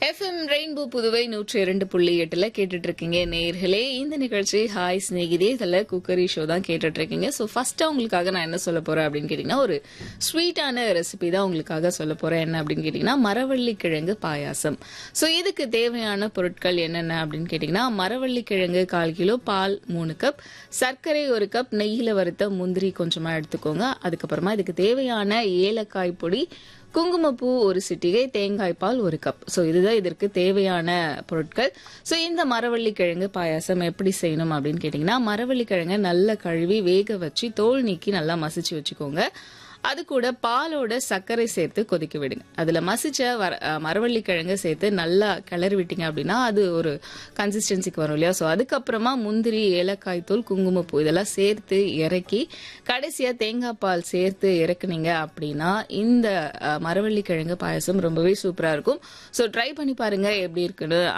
FM rainbow Puduvai நூற்றி இரண்டு புள்ளி எட்டுல கேட்டுட்டு இருக்கீங்க நேர்களே இந்த நிகழ்ச்சி ஹாய் ஸ்நேகிதே இதில் குக்கரி ஷோ தான் கேட்டுட்டு இருக்கீங்க ஸோ ஃபர்ஸ்டா உங்களுக்காக நான் என்ன சொல்ல போறேன் அப்படின்னு கேட்டீங்கன்னா ஒரு ஸ்வீட்டான ரெசிபி தான் உங்களுக்காக சொல்ல போறேன் என்ன அப்படின்னு கேட்டீங்கன்னா மரவள்ளி கிழங்கு பாயாசம் ஸோ இதுக்கு தேவையான பொருட்கள் என்னென்ன அப்படின்னு கேட்டீங்கன்னா மரவள்ளி கிழங்கு கால் கிலோ பால் மூணு கப் சர்க்கரை ஒரு கப் நெய்யில் வறுத்த முந்திரி கொஞ்சமா எடுத்துக்கோங்க அதுக்கப்புறமா இதுக்கு தேவையான ஏலக்காய் பொடி குங்குமப்பூ ஒரு சிட்டிகை தேங்காய் பால் ஒரு கப் ஸோ இதுதான் இதற்கு தேவையான பொருட்கள் ஸோ இந்த மரவள்ளி கிழங்கு பாயாசம் எப்படி செய்யணும் அப்படின்னு கேட்டிங்கன்னா மரவள்ளி கிழங்கை நல்லா கழுவி வேக வச்சு தோல் நீக்கி நல்லா மசிச்சு வச்சுக்கோங்க அது கூட பாலோட சர்க்கரை சேர்த்து கொதிக்க விடுங்க அதில் மசிச்ச வர அஹ் மரவள்ளி கிழங்கு சேர்த்து நல்லா கிளறி விட்டீங்க அப்படின்னா அது ஒரு கன்சிஸ்டன்சிக்கு வரும் இல்லையா ஸோ அதுக்கப்புறமா முந்திரி ஏலக்காய் தூள் குங்குமப்பூ இதெல்லாம் சேர்த்து இறக்கி கடைசியாக தேங்காய் பால் சேர்த்து இறக்குனீங்க அப்படின்னா இந்த அஹ், மரவள்ளி கிழங்கு பாயசம் ரொம்பவே சூப்பராக இருக்கும் ஸோ ட்ரை பண்ணி பாருங்க எப்படி இருக்குன்னு